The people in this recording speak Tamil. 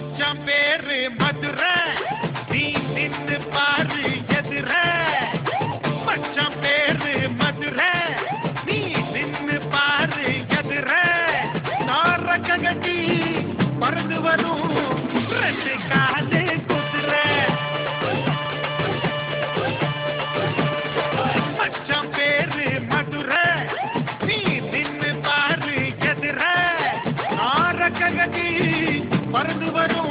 மச்சான் பேரு மதுரை நீ நின்னு பாரு எதிர மச்சான் பேரு மதுரை நீ நின்னு பாரு எதிர நாரக்க கட்டி பறந்து வரும் ரெண்டு காலு குதிரை மச்சான் பேரு மதுரை நீ நின்னு பாரு எதிர நாரக்க கட்டி பறந்து வரும்